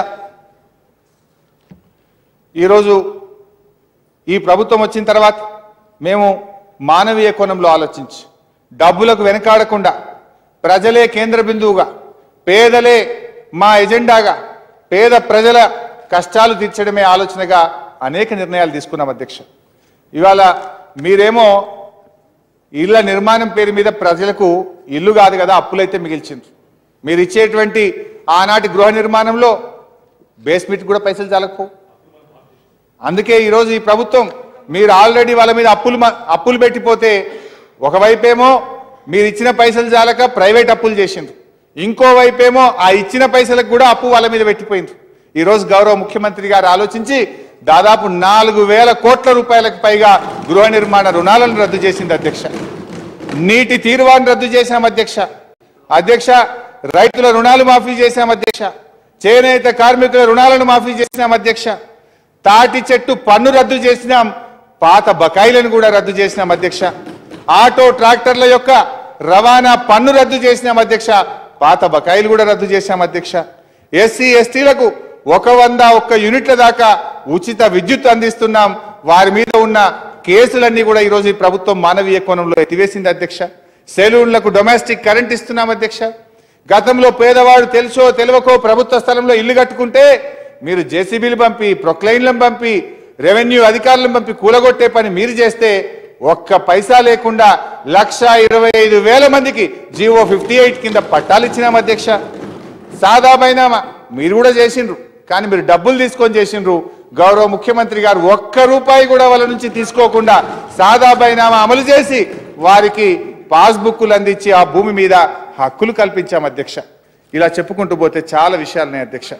ఈరోజు ఈ ప్రభుత్వం వచ్చిన తర్వాత మేము మానవీయ కోణంలో ఆలోచించి డబ్బులకు వెనకాడకుండా ప్రజలే కేంద్ర బిందువుగా పేదలే మా ఎజెండాగా పేద ప్రజల కష్టాలు తీర్చడమే ఆలోచనగా అనేక నిర్ణయాలు తీసుకున్నాం అధ్యక్ష ఇవాళ మీరేమో ఇళ్ల నిర్మాణం పేరు మీద ప్రజలకు ఇల్లు కాదు కదా అప్పులైతే మిగిల్చింది మీరు ఇచ్చేటువంటి ఆనాటి గృహ నిర్మాణంలో బేస్మెంట్ కూడా పైసలు చాలకపోవు అందుకే ఈరోజు ఈ ప్రభుత్వం మీరు ఆల్రెడీ వాళ్ళ మీద అప్పులు మ- అప్పులు పెట్టిపోతే ఒకవైపేమో మీరు ఇచ్చిన పైసలు చాలక ప్రైవేట్ అప్పులు చేసిండ్రు ఇంకోవైపేమో ఆ ఇచ్చిన పైసలకు కూడా అప్పు వాళ్ళ మీద పెట్టిపోయింది ఈరోజు గౌరవ ముఖ్యమంత్రి గారు ఆలోచించి దాదాపు నాలుగు వేల కోట్ల రూపాయలకు పైగా గృహ నిర్మాణ రుణాలను రద్దు చేసింది అధ్యక్ష నీటి తీరువాన్ని రద్దు చేశాం అధ్యక్ష అధ్యక్ష రైతుల రుణాలు మాఫీ చేశాం అధ్యక్ష చేనేత కార్మికుల రుణాలను మాఫీ చేసినాం అధ్యక్ష తాటి చెట్టు పన్ను రద్దు చేసినాం పాత బకాయిలను కూడా రద్దు చేసినాం అధ్యక్ష ఆటో ట్రాక్టర్ల యొక్క రవాణా పన్ను రద్దు చేసినాం అధ్యక్ష పాత బకాయిలు కూడా రద్దు చేశాం అధ్యక్ష ఎస్సీ ఎస్టీలకు ఒక వంద ఒక్క యూనిట్ల దాకా ఉచిత విద్యుత్ అందిస్తున్నాం వారి మీద ఉన్న కేసులన్నీ కూడా ఈరోజు ఈ ప్రభుత్వం మానవీయ కోణంలో ఎత్తివేసింది అధ్యక్ష సెలూన్లకు డొమెస్టిక్ కరెంట్ ఇస్తున్నాం అధ్యక్ష గతంలో పేదవాడు తెలుసో తెలియకో ప్రభుత్వ స్థలంలో ఇల్లు కట్టుకుంటే మీరు జేసీబీలు పంపి ప్రొక్లైన్లను పంపి రెవెన్యూ అధికారులను పంపి కూలగొట్టే పని మీరు చేస్తే ఒక్క పైసా లేకుండా లక్ష ఇరవై ఐదు వేల మందికి జీవో ఫిఫ్టీ ఎయిట్ కింద పట్టాలు ఇచ్చినాం అధ్యక్ష సాదా బైనామా మీరు కూడా చేసిండ్రు కానీ మీరు డబ్బులు తీసుకొని చేసిండ్రు గౌరవ ముఖ్యమంత్రి గారు ఒక్క రూపాయి కూడా వాళ్ళ నుంచి తీసుకోకుండా సాదా బైనామా అమలు చేసి వారికి పాస్బుక్లు అందించి ఆ భూమి మీద హక్కులు కల్పించాం అధ్యక్ష ఇలా చెప్పుకుంటూ పోతే చాలా విషయాలున్నాయి అధ్యక్ష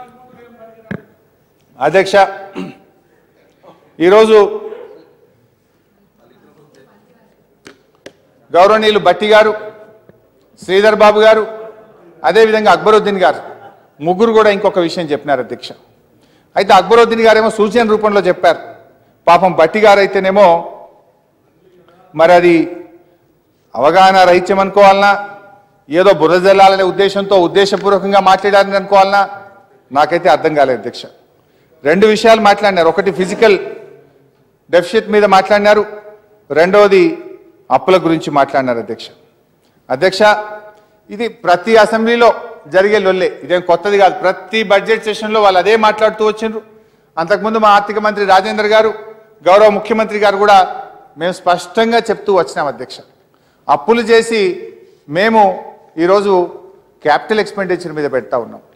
అధ్యక్ష ఈరోజు గౌరవనీయులు బట్టి గారు శ్రీధర్ బాబు గారు అదేవిధంగా అక్బరుద్దీన్ గారు ముగ్గురు కూడా ఇంకొక విషయం చెప్పినారు అధ్యక్ష అయితే అక్బరుద్దీన్ గారేమో సూచన రూపంలో చెప్పారు పాపం బట్టి గారు అయితేనేమో మరి అది అవగాహన రహిత్యం అనుకోవాలనా ఏదో బుర్ర జల్లాలనే ఉద్దేశంతో ఉద్దేశపూర్వకంగా మాట్లాడారని అనుకోవాలనా నాకైతే అర్థం కాలేదు అధ్యక్ష రెండు విషయాలు మాట్లాడినారు ఒకటి ఫిజికల్ డెఫిషిట్ మీద మాట్లాడినారు రెండవది అప్పుల గురించి మాట్లాడినారు అధ్యక్ష అధ్యక్ష ఇది ప్రతి అసెంబ్లీలో జరిగే లొల్లే ఇదేం కొత్తది కాదు ప్రతి బడ్జెట్ సెషన్లో వాళ్ళు అదే మాట్లాడుతూ వచ్చిండ్రు అంతకుముందు మా ఆర్థిక మంత్రి రాజేంద్ర గారు గౌరవ ముఖ్యమంత్రి గారు కూడా మేము స్పష్టంగా చెప్తూ వచ్చినాం అధ్యక్ష అప్పులు చేసి మేము ఈరోజు క్యాపిటల్ ఎక్స్పెండిచర్ మీద పెడతా ఉన్నాం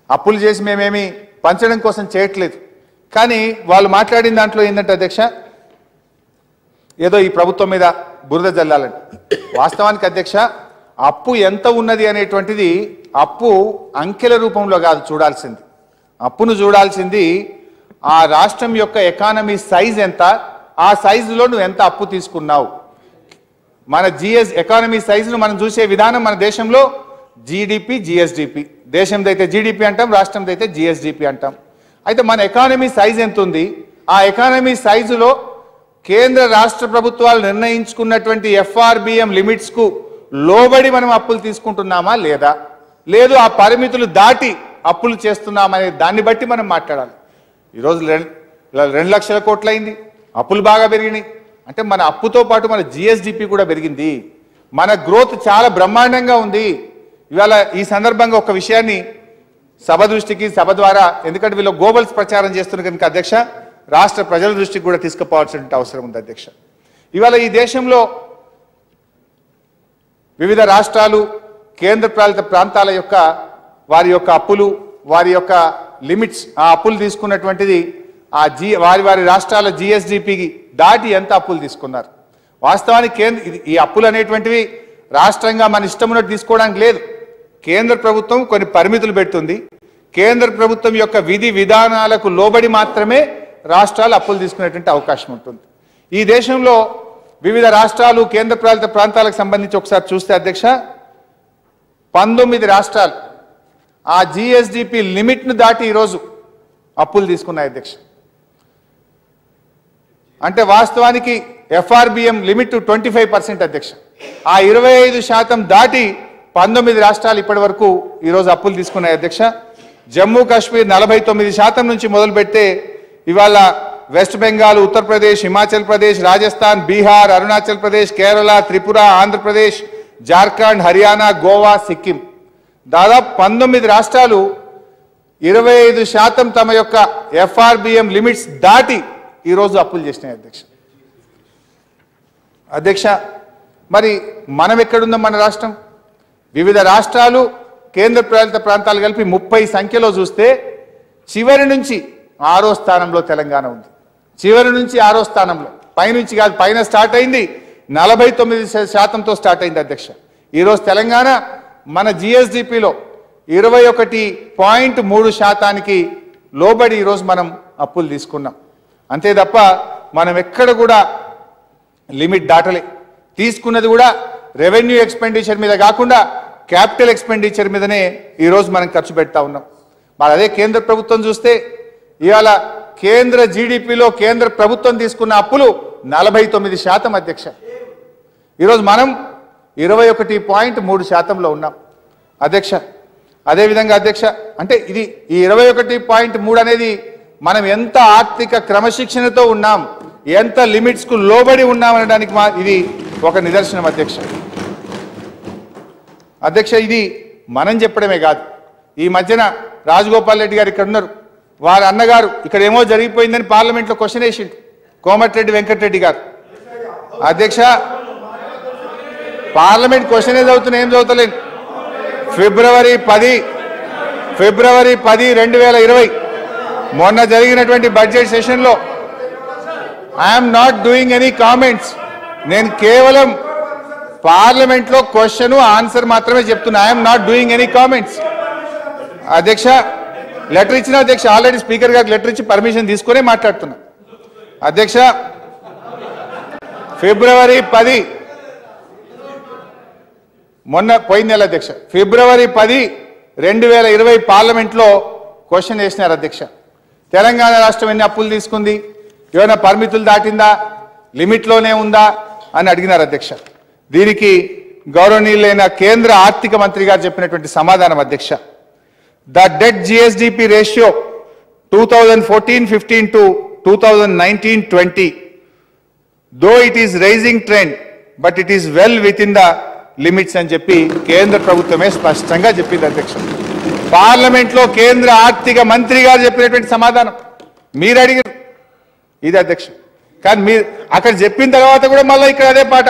అప్పులు చేసి మేమేమి పంచడం కోసం చేయట్లేదు కానీ వాళ్ళు మాట్లాడిన దాంట్లో ఏంటంటే అధ్యక్ష ఏదో ఈ ప్రభుత్వం మీద బురద జల్లాలని వాస్తవానికి అధ్యక్ష అప్పు ఎంత ఉన్నది అనేటువంటిది అప్పు అంకెల రూపంలో కాదు చూడాల్సింది అప్పును చూడాల్సింది ఆ రాష్ట్రం యొక్క ఎకానమీ సైజ్ ఎంత ఆ సైజులో నువ్వు ఎంత అప్పు తీసుకున్నావు మన జిఎస్ ఎకానమీ సైజును మనం చూసే విధానం మన దేశంలో జీడిపి జిఎస్డిపి దేశంది అయితే జీడిపి అంటాం రాష్ట్రంది అయితే జిఎస్డిపి అంటాం అయితే మన ఎకానమీ సైజ్ ఎంత ఉంది ఆ ఎకానమీ సైజులో కేంద్ర రాష్ట్ర ప్రభుత్వాలు నిర్ణయించుకున్నటువంటి ఎఫ్ఆర్బిఎం లిమిట్స్కు లోబడి మనం అప్పులు తీసుకుంటున్నామా లేదా లేదు ఆ పరిమితులు దాటి అప్పులు చేస్తున్నామనే దాన్ని బట్టి మనం మాట్లాడాలి ఈరోజు రెండు రెండు లక్షల కోట్లయింది అప్పులు బాగా పెరిగినాయి అంటే మన అప్పుతో పాటు మన జిఎస్డిపి కూడా పెరిగింది మన గ్రోత్ చాలా బ్రహ్మాండంగా ఉంది ఇవాళ ఈ సందర్భంగా ఒక విషయాన్ని సభ దృష్టికి సభ ద్వారా ఎందుకంటే వీళ్ళు గోబల్స్ ప్రచారం చేస్తున్న కనుక అధ్యక్ష రాష్ట్ర ప్రజల దృష్టికి కూడా తీసుకుపోవాల్సిన అవసరం ఉంది అధ్యక్ష ఇవాళ ఈ దేశంలో వివిధ రాష్ట్రాలు కేంద్ర పాలిత ప్రాంతాల యొక్క వారి యొక్క అప్పులు వారి యొక్క లిమిట్స్ ఆ అప్పులు తీసుకున్నటువంటిది ఆ జీ వారి వారి రాష్ట్రాల జిఎస్డిపికి దాటి ఎంత అప్పులు తీసుకున్నారు వాస్తవానికి కేంద్ర ఇది- ఈ అప్పులు అనేటువంటివి రాష్ట్రంగా మన ఇష్టం ఉన్నట్టు తీసుకోవడానికి లేదు కేంద్ర ప్రభుత్వం కొన్ని పరిమితులు పెడుతుంది కేంద్ర ప్రభుత్వం యొక్క విధి విధానాలకు లోబడి మాత్రమే రాష్ట్రాలు అప్పులు తీసుకునేటువంటి అవకాశం ఉంటుంది ఈ దేశంలో వివిధ రాష్ట్రాలు కేంద్ర పాలిత ప్రాంతాలకు సంబంధించి ఒకసారి చూస్తే అధ్యక్ష పంతొమ్మిది రాష్ట్రాలు ఆ జిఎస్డిపి లిమిట్ను దాటి ఈరోజు అప్పులు తీసుకున్నాయి అధ్యక్ష అంటే వాస్తవానికి FRBM limit twenty five percent అధ్యక్ష ఆ ఇరవై ఐదు శాతం దాటి పంతొమ్మిది రాష్ట్రాలు ఇప్పటి వరకు ఈరోజు అప్పులు తీసుకున్నాయి అధ్యక్ష జమ్మూ కాశ్మీర్ నలభై తొమ్మిది శాతం నుంచి మొదలు పెడితే ఇవాళ వెస్ట్ బెంగాల్ ఉత్తరప్రదేశ్ హిమాచల్ ప్రదేశ్ రాజస్థాన్ బీహార్ అరుణాచల్ ప్రదేశ్ కేరళ త్రిపుర ఆంధ్రప్రదేశ్ జార్ఖండ్ హర్యానా గోవా సిక్కిం దాదాపు పంతొమ్మిది రాష్ట్రాలు ఇరవై ఐదు శాతం తమ యొక్క ఎఫ్ఆర్బిఎం లిమిట్స్ దాటి ఈరోజు అప్పులు చేసినాయి అధ్యక్ష అధ్యక్ష మరి మనం ఎక్కడుందాం మన రాష్ట్రం వివిధ రాష్ట్రాలు కేంద్ర పాలిత ప్రాంతాలు కలిపి ముప్పై సంఖ్యలో చూస్తే చివరి నుంచి ఆరో స్థానంలో తెలంగాణ ఉంది చివరి నుంచి ఆరో స్థానంలో పైనుంచి కాదు పైన స్టార్ట్ అయింది నలభై తొమ్మిది శా- శాతంతో స్టార్ట్ అయింది అధ్యక్ష ఈరోజు తెలంగాణ మన జిఎస్డిపిలో ఇరవై ఒకటి పాయింట్ మూడు శాతానికి లోబడి ఈరోజు మనం అప్పులు తీసుకున్నాం అంతే తప్ప మనం ఎక్కడ కూడా లిమిట్ దాటలే తీసుకున్నది కూడా రెవెన్యూ ఎక్స్పెండిచర్ మీద కాకుండా క్యాపిటల్ ఎక్స్పెండిచర్ మీదనే ఈరోజు మనం ఖర్చు పెడతా ఉన్నాం మరి అదే కేంద్ర ప్రభుత్వం చూస్తే ఇవాళ కేంద్ర జీడిపిలో కేంద్ర ప్రభుత్వం తీసుకున్న అప్పులు నలభై తొమ్మిది శాతం అధ్యక్ష ఈరోజు మనం ఇరవై ఒకటి పాయింట్ మూడు శాతంలో ఉన్నాం అధ్యక్ష అదేవిధంగా అధ్యక్ష అంటే ఇది ఈ ఇరవై ఒకటి పాయింట్ మూడు అనేది మనం ఎంత ఆర్థిక క్రమశిక్షణతో ఉన్నాం ఎంత లిమిట్స్కు లోబడి ఉన్నాం అనడానికి మా ఇది ఒక నిదర్శనం అధ్యక్ష అధ్యక్ష ఇది మనం చెప్పడమే కాదు ఈ మధ్యన రాజగోపాల్ రెడ్డి గారు ఇక్కడ ఉన్నారు వారి అన్నగారు ఇక్కడ ఏమో జరిగిపోయిందని పార్లమెంట్లో క్వశ్చన్ వేసిండు కోమటిరెడ్డి వెంకటరెడ్డి గారు అధ్యక్ష పార్లమెంట్ క్వశ్చన్ చదువుతున్నా ఏం చదువుతలేను ఫిబ్రవరి పది ఫిబ్రవరి పది రెండు వేల ఇరవై మొన్న జరిగినటువంటి బడ్జెట్ సెషన్లో I'm not doing any comments నేను కేవలం పార్లమెంట్లో క్వశ్చన్ ఆన్సర్ మాత్రమే చెప్తున్నా I'm not doing any comments అధ్యక్ష లెటర్ ఇచ్చిన అధ్యక్ష ఆల్రెడీ స్పీకర్ గారికి లెటర్ ఇచ్చి పర్మిషన్ తీసుకునే మాట్లాడుతున్నా అధ్యక్ష ఫిబ్రవరి పది మొన్న పోయిన నెల అధ్యక్ష ఫిబ్రవరి పది రెండు వేల ఇరవై పార్లమెంట్లో క్వశ్చన్ వేసినారు అధ్యక్ష తెలంగాణ రాష్ట్రం ఎన్ని అప్పులు తీసుకుంది ఏమైనా పరిమితులు దాటిందా లిమిట్లోనే ఉందా అని అడిగినారు అధ్యక్ష దీనికి గౌరవనీయులైన కేంద్ర ఆర్థిక మంత్రి గారు చెప్పినటువంటి సమాధానం అధ్యక్ష the debt GSDP ratio two thousand fourteen fifteen to two thousand nineteen twenty though it is rising trend but it is well within the limits అని చెప్పి కేంద్ర ప్రభుత్వమే స్పష్టంగా చెప్పింది అధ్యక్ష పార్లమెంట్ లో కేంద్ర ఆర్థిక మంత్రి గారు చెప్పినటువంటి సమాధానం మీరు అడిగారు ఇది అధ్యక్ష కానీ మీరు అక్కడ చెప్పిన తర్వాత కూడా మళ్ళీ ఇక్కడ అదే పాట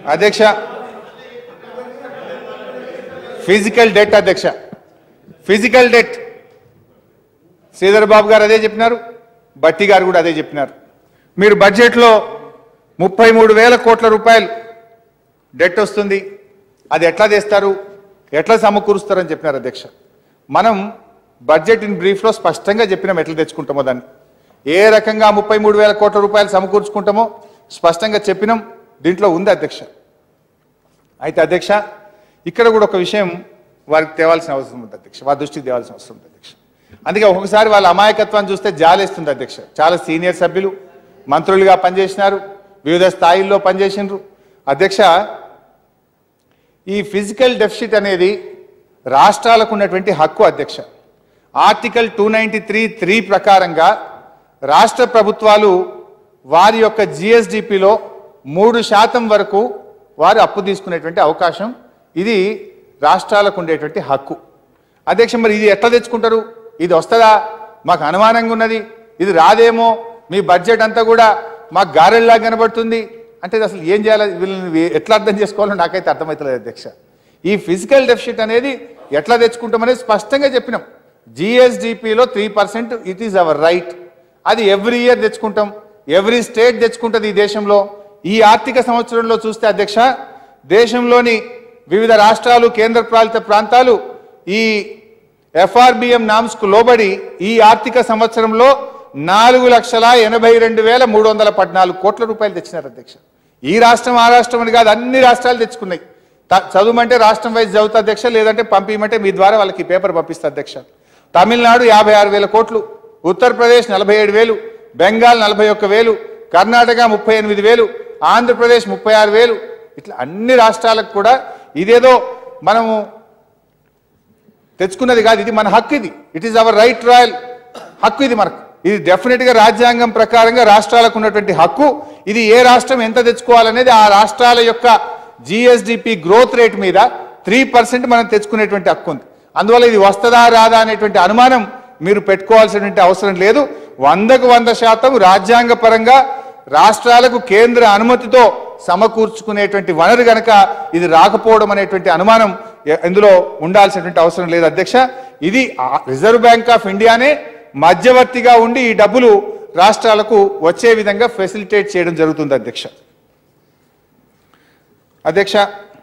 అధ్యక్ష ఫిజికల్ డెట్ అధ్యక్ష ఫిజికల్ డెట్ శ్రీధర్ బాబు గారు అదే చెప్పినారు బట్టి గారు కూడా అదే చెప్పినారు మీరు బడ్జెట్లో ముప్పై మూడు వేల కోట్ల రూపాయలు డెట్ వస్తుంది అది ఎట్లా తెస్తారు ఎట్లా సమకూరుస్తారని చెప్పినారు అధ్యక్ష మనం బడ్జెట్ ఇన్ బ్రీఫ్లో స్పష్టంగా చెప్పినాం ఎట్లా తెచ్చుకుంటామో దాన్ని ఏ రకంగా ముప్పై మూడు వేల కోట్ల రూపాయలు సమకూర్చుకుంటామో స్పష్టంగా చెప్పినాం దీంట్లో ఉంది అధ్యక్ష అయితే అధ్యక్ష ఇక్కడ కూడా ఒక విషయం వారికి తేవాల్సిన అవసరం ఉంది అధ్యక్ష వారి దృష్టికి తేవాల్సిన అవసరం ఉంది అధ్యక్ష అందుకే ఒక్కొక్కసారి వాళ్ళ అమాయకత్వాన్ని చూస్తే జాలేస్తుంది అధ్యక్ష చాలా సీనియర్ సభ్యులు మంత్రులుగా పనిచేసినారు వివిధ స్థాయిల్లో పనిచేసినారు అధ్యక్ష ఈ ఫిజికల్ డెఫిసిట్ అనేది రాష్ట్రాలకు ఉన్నటువంటి హక్కు అధ్యక్ష article two ninety three three ప్రకారంగా రాష్ట్ర ప్రభుత్వాలు వారి యొక్క జిఎస్డిపిలో మూడు శాతం వరకు వారు అప్పు తీసుకునేటువంటి అవకాశం ఇది రాష్ట్రాలకు ఉండేటువంటి హక్కు అధ్యక్ష మరి ఇది ఎట్లా తెచ్చుకుంటారు ఇది వస్తుందా మాకు అనుమానంగా ఉన్నది ఇది రాదేమో మీ బడ్జెట్ అంతా కూడా మాకు గారెల్లా కనబడుతుంది అంటే ఇది అసలు ఏం చేయాలి వీళ్ళని ఎట్లా అర్థం చేసుకోవాలో నాకైతే అర్థమవుతలేదు అధ్యక్ష ఈ ఫిజికల్ డెఫిసిట్ అనేది ఎట్లా తెచ్చుకుంటామనేది స్పష్టంగా చెప్పినాం జిఎస్డిపిలో three percent it is our right అది ఎవ్రీ ఇయర్ తెచ్చుకుంటాం ఎవ్రీ స్టేట్ తెచ్చుకుంటుంది ఈ దేశంలో ఈ ఆర్థిక సంవత్సరంలో చూస్తే అధ్యక్ష దేశంలోని వివిధ రాష్ట్రాలు కేంద్ర పాలిత ప్రాంతాలు ఈ ఎఫ్ఆర్బిఎం నామ్స్ కు లోబడి ఈ ఆర్థిక సంవత్సరంలో నాలుగు లక్షల ఎనభై రెండు వేల మూడు వందల పద్నాలుగు కోట్ల రూపాయలు తెచ్చినారు అధ్యక్ష ఈ రాష్ట్రం ఆ రాష్ట్రం అని కాదు అన్ని రాష్ట్రాలు తెచ్చుకున్నాయి త- చదువుమంటే రాష్ట్రం వైజ్ చదువుతా అధ్యక్ష లేదంటే పంపించమంటే మీ ద్వారా వాళ్ళకి ఈ పేపర్ పంపిస్తా అధ్యక్ష తమిళనాడు యాభై ఆరు వేల కోట్లు ఉత్తరప్రదేశ్ నలభై ఏడు వేలు బెంగాల్ నలభై ఒక్క వేలు కర్ణాటక ముప్పై ఎనిమిది వేలు ఆంధ్రప్రదేశ్ ముప్పై ఆరు వేలు ఇట్లా అన్ని రాష్ట్రాలకు కూడా ఇదేదో మనము తెచ్చుకున్నది కాదు ఇది మన హక్కు ఇది it is our right royal హక్కు ఇది మనకు ఇది డెఫినెట్ గా రాజ్యాంగం ప్రకారంగా రాష్ట్రాలకు ఉన్నటువంటి హక్కు ఇది ఏ రాష్ట్రం ఎంత తెచ్చుకోవాలనేది ఆ రాష్ట్రాల యొక్క జిఎస్డిపి గ్రోత్ రేట్ మీద త్రీ పర్సెంట్ మనం తెచ్చుకునేటువంటి హక్కు ఉంది అందువల్ల ఇది వస్తుందా రాదా అనేటువంటి అనుమానం మీరు పెట్టుకోవాల్సినటువంటి అవసరం లేదు వందకు వంద శాతం రాజ్యాంగ పరంగా రాష్ట్రాలకు కేంద్ర అనుమతితో సమకూర్చుకునేటువంటి వనరు గనక ఇది రాకపోవడం అనేటువంటి అనుమానం ఎ- ఇందులో ఉండాల్సినటువంటి అవసరం లేదు అధ్యక్ష ఇది ఆ రిజర్వ్ బ్యాంక్ ఆఫ్ ఇండియానే మధ్యవర్తిగా ఉండి ఈ డబ్బులు రాష్ట్రాలకు వచ్చే విధంగా ఫెసిలిటేట్ చేయడం జరుగుతుంది అధ్యక్ష అధ్యక్ష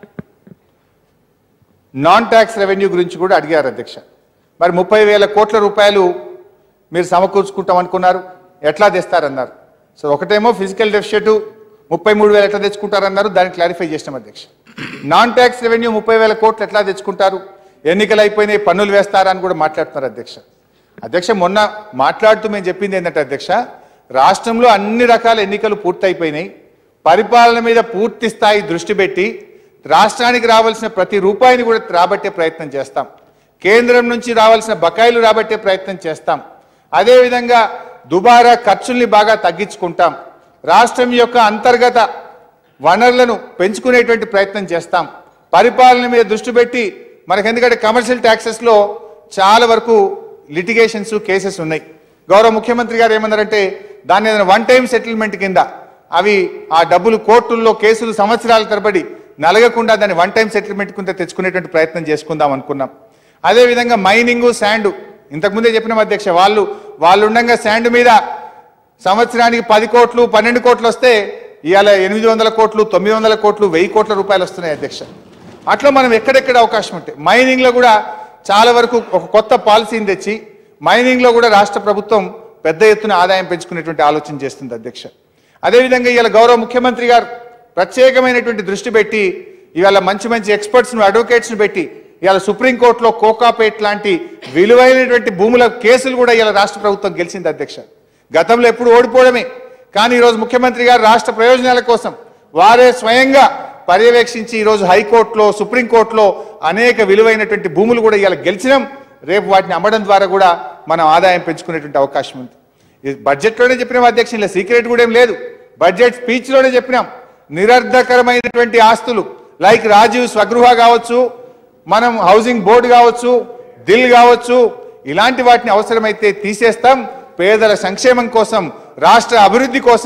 నాన్ ట్యాక్స్ రెవెన్యూ గురించి కూడా అడిగారు అధ్యక్ష మరి ముప్పై వేల కోట్ల రూపాయలు మీరు సమకూర్చుకుంటాం అనుకున్నారు ఎట్లా తెస్తారన్నారు సో ఒకటేమో ఫిజికల్ డెఫిషిట్ ముప్పై మూడు వేలు ఎట్లా తెచ్చుకుంటారన్నారు దాన్ని క్లారిఫై చేసినాం అధ్యక్ష నాన్ ట్యాక్స్ రెవెన్యూ ముప్పై వేల కోట్లు ఎట్లా తెచ్చుకుంటారు ఎన్నికలు అయిపోయినాయి పన్నులు వేస్తారా అని కూడా మాట్లాడుతున్నారు అధ్యక్ష అధ్యక్ష మొన్న మాట్లాడుతూ మేము చెప్పింది ఏంటంటే అధ్యక్ష రాష్ట్రంలో అన్ని రకాల ఎన్నికలు పూర్తయిపోయినాయి పరిపాలన మీద పూర్తి స్థాయి దృష్టి పెట్టి రాష్ట్రానికి రావాల్సిన ప్రతి రూపాయిని కూడా రాబట్టే ప్రయత్నం చేస్తాం కేంద్రం నుంచి రావాల్సిన బకాయిలు రాబట్టే ప్రయత్నం చేస్తాం అదేవిధంగా దుబారా ఖర్చుల్ని బాగా తగ్గించుకుంటాం రాష్ట్రం యొక్క అంతర్గత వనరులను పెంచుకునేటువంటి ప్రయత్నం చేస్తాం పరిపాలన మీద దృష్టి పెట్టి మనకు ఎందుకంటే కమర్షియల్ ట్యాక్సెస్లో చాలా వరకు లిటిగేషన్స్ కేసెస్ ఉన్నాయి గౌరవ ముఖ్యమంత్రి గారు ఏమన్నారంటే దాన్ని ఏదైనా వన్ టైం సెటిల్మెంట్ కింద అవి ఆ డబ్బులు కోర్టుల్లో కేసులు సంవత్సరాల తరబడి నలగకుండా దాన్ని వన్ టైం సెటిల్మెంట్ కింద తెచ్చుకునేటువంటి ప్రయత్నం చేసుకుందాం అనుకున్నాం అదేవిధంగా మైనింగ్ శాండ్ ఇంతకుముందే చెప్పిన అధ్యక్ష వాళ్ళు వాళ్ళు ఉండగా శాండ్ మీద సంవత్సరానికి పది కోట్లు పన్నెండు కోట్లు వస్తే ఇవాళ ఎనిమిది వందల కోట్లు తొమ్మిది వందల కోట్లు వెయ్యి కోట్ల రూపాయలు వస్తున్నాయి అధ్యక్ష అట్లా మనం ఎక్కడెక్కడ అవకాశం ఉంటాయి మైనింగ్లో కూడా చాలా వరకు ఒక కొత్త పాలసీని తెచ్చి మైనింగ్లో కూడా రాష్ట్ర ప్రభుత్వం పెద్ద ఎత్తున ఆదాయం పెంచుకునేటువంటి ఆలోచన చేస్తుంది అధ్యక్ష అదేవిధంగా ఇవాళ గౌరవ ముఖ్యమంత్రి గారు ప్రత్యేకమైనటువంటి దృష్టి పెట్టి ఇవాళ మంచి మంచి ఎక్స్పర్ట్స్ను అడ్వకేట్స్ను పెట్టి ఇవాళ సుప్రీంకోర్టులో కోకాపేట్ లాంటి విలువైనటువంటి భూముల కేసులు కూడా ఇవాళ రాష్ట్ర ప్రభుత్వం గెలిచింది అధ్యక్ష గతంలో ఎప్పుడు ఓడిపోవడమే కానీ ఈరోజు ముఖ్యమంత్రి గారు రాష్ట్ర ప్రయోజనాల కోసం వారే స్వయంగా పర్యవేక్షించి ఈరోజు హైకోర్టులో సుప్రీంకోర్టులో అనేక విలువైనటువంటి భూములు కూడా ఇవాళ గెలిచినాం రేపు వాటిని అమ్మడం ద్వారా కూడా మనం ఆదాయం పెంచుకునేటువంటి అవకాశం ఉంది ఇది బడ్జెట్లోనే చెప్పినాం అధ్యక్ష ఇలా సీక్రెట్ కూడా ఏం లేదు బడ్జెట్ స్పీచ్లోనే చెప్పినాం నిరర్ధకరమైనటువంటి ఆస్తులు లైక్ రాజీవ్ స్వగృహ కావచ్చు మనం హౌసింగ్ బోర్డు కావచ్చు దిల్ కావచ్చు ఇలాంటి వాటిని అవసరమైతే తీసేస్తాం పేదల సంక్షేమం కోసం రాష్ట్ర అభివృద్ధి కోసం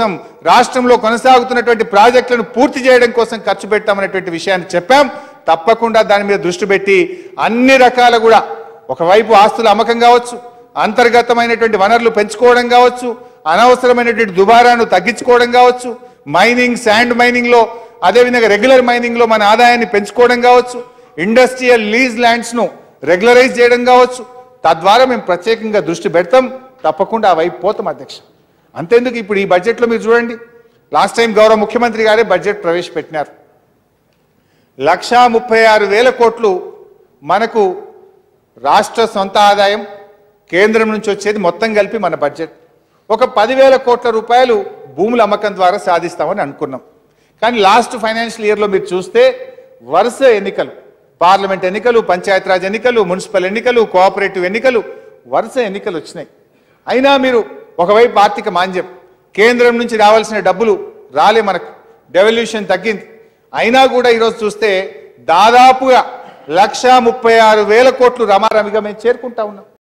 రాష్ట్రంలో కొనసాగుతున్నటువంటి ప్రాజెక్టులను పూర్తి చేయడం కోసం ఖర్చు పెట్టామనేటువంటి విషయాన్ని చెప్పాం తప్పకుండా దాని మీద దృష్టి పెట్టి అన్ని రకాల కూడా ఒకవైపు ఆస్తుల అమ్మకం కావచ్చు అంతర్గతమైనటువంటి వనరులు పెంచుకోవడం కావచ్చు అనవసరమైనటువంటి దుబారాను తగ్గించుకోవడం కావచ్చు మైనింగ్ శాండ్ మైనింగ్ లో అదేవిధంగా రెగ్యులర్ మైనింగ్ లో మన ఆదాయాన్ని పెంచుకోవడం కావచ్చు ఇండస్ట్రియల్ లీజ్ ల్యాండ్స్ ను రెగ్యులరైజ్ చేయడం కావచ్చు తద్వారా మేము ప్రత్యేకంగా దృష్టి పెడతాం తప్పకుండా ఆ వైపు పోతాం అధ్యక్ష అంతేందుకు ఇప్పుడు ఈ బడ్జెట్లో మీరు చూడండి లాస్ట్ టైం గౌరవ ముఖ్యమంత్రి గారే బడ్జెట్ ప్రవేశపెట్టినారు లక్షా ముప్పై ఆరు వేల కోట్లు మనకు రాష్ట్ర సొంత ఆదాయం కేంద్రం నుంచి వచ్చేది మొత్తం కలిపి మన బడ్జెట్ ఒక పదివేల కోట్ల రూపాయలు భూముల అమ్మకం ద్వారా సాధిస్తామని అనుకున్నాం కానీ లాస్ట్ ఫైనాన్షియల్ ఇయర్లో మీరు చూస్తే వరుస ఎన్నికలు పార్లమెంట్ ఎన్నికలు పంచాయతీరాజ్ ఎన్నికలు మున్సిపల్ ఎన్నికలు కోఆపరేటివ్ ఎన్నికలు వరుస ఎన్నికలు వచ్చినాయి అయినా మీరు ఒకవైపు ఆర్థిక మాంద్యం కేంద్రం నుంచి రావాల్సిన డబ్బులు రాలే మనకు డెవల్యూషన్ తగ్గింది అయినా కూడా ఈరోజు చూస్తే దాదాపుగా లక్ష ముప్పై ఆరు వేల కోట్లు రమారమిగా మేము చేరుకుంటా ఉన్నాం